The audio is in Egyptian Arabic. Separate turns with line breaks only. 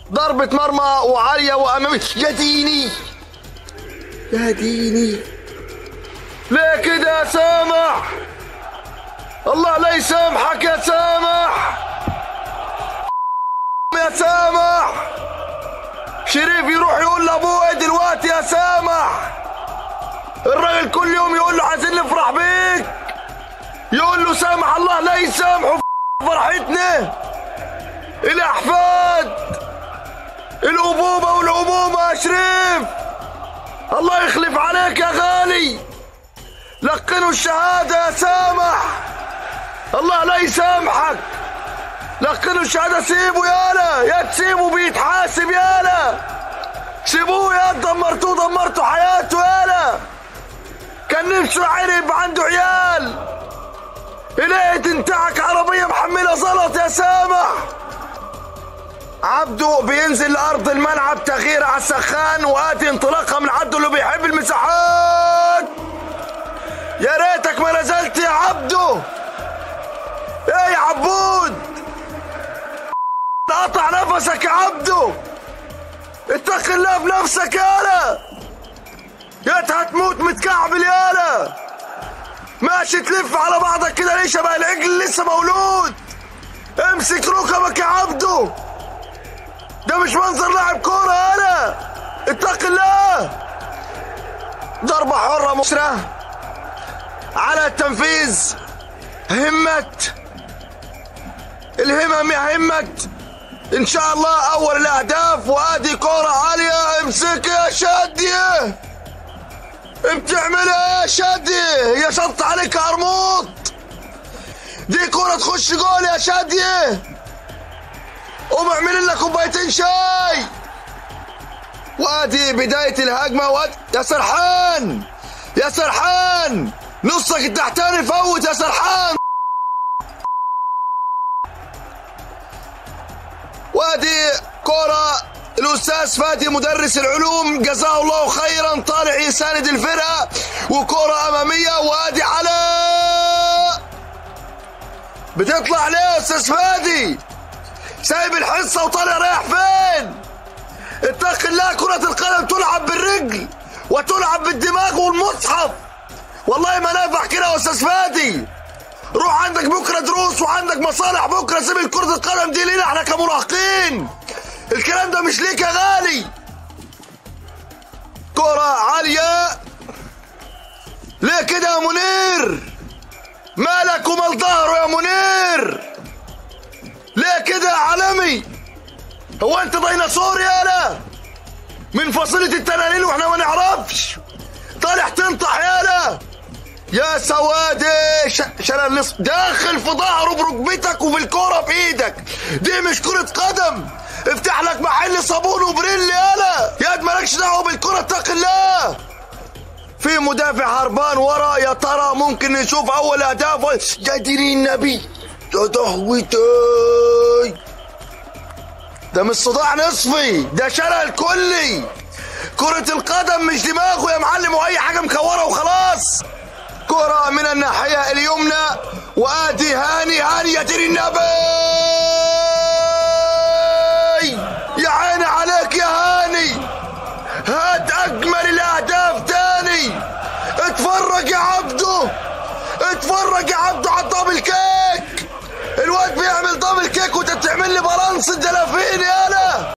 ضربة مرمى وعالية وأمامية يا ديني يا ديني ليه كده يا سامح الله لا يسامحك يا سامح يا سامح شريف يروح يقول لابوه دلوقتي يا سامح الراجل كل يوم يقول له عايزين نفرح بيك يقول له سامح الله لا يسامحه في فرحتنا الاحفاد الابوبه والامومه يا شريف الله يخلف عليك يا غالي لقنوا الشهاده يا سامح الله لا يسامحك لقنوا الشهاده سيبوا يالا يا تسيبوا بيتحاسب يالا سيبوه يا دمرتوه دمرتوا حياته يالا كان نفسه عيني يبقى عنده عيال ليه تنتعك عربية محملة زلط يا سامح عبده بينزل لأرض الملعب تغيير على السخان وآتي انطلاقة من عبده اللي بيحب المساحات يا ريتك ما نزلت يا عبده ايه يا عبود قطع نفسك يا عبده اتق الله بنفسك يالا يا هتموت متكعبل يالا ماشي تلف على بعضك كده ليه شبه العجل اللي لسه مولود امسك ركبك يا عبده ده مش منظر لاعب كورة انا اتق الله ضربة حرة مسرة على التنفيذ همت الهمم يا همت ان شاء الله اول الاهداف وادي كورة عالية امسك يا شادية بتعملها يا شادية يا شط عليك قرموط دي كرة تخش جول يا شادية قوم اعمل لك كوبايتين شاي وادي بداية الهجمة وادي يا سرحان يا سرحان نصك التحتاني فوت يا سرحان وادي كرة الاستاذ فادي مدرس العلوم جزاه الله خيرا طالع يساند الفرقه وكره اماميه وادي على بتطلع ليه يا استاذ فادي سايب الحصه وطالع رايح فين اتق الله كره القدم تلعب بالرجل وتلعب بالدماغ والمصحف والله ما نافع كده يا استاذ فادي روح عندك بكره دروس وعندك مصالح بكره سيب كره القدم دي لينا احنا كمراهقين الكلام ده مش ليك يا غالي كرة عالية ليه كده يا منير مالك ومال ظهره يا منير ليه كده يا عالمي هو انت ديناصور يالا من فصيلة التنانين واحنا ما نعرفش طالع تنطح يالا يا سوادي ش... شلال نصف داخل في ظهره بركبتك وبالكرة في ايدك دي مش كرة قدم افتح لك محل صابون وبريل يالا ياد مالكش دعوه بالكره اتق الله في مدافع هربان ورا يا ترى ممكن نشوف اول اهداف يا ديني النبي يا دهوتي ده مش صداع نصفي ده شلل كلي كرة القدم مش دماغه يا معلم واي حاجة مكورة وخلاص كرة من الناحية اليمنى وادي هاني هاني يا ديني النبي يا عيني عليك يا هاني هات اجمل الاهداف تاني اتفرج يا عبده اتفرج يا عبده على الدبل كيك الواد بيعمل دبل كيك وانت بتعمل لي بالانس الدلافين يالا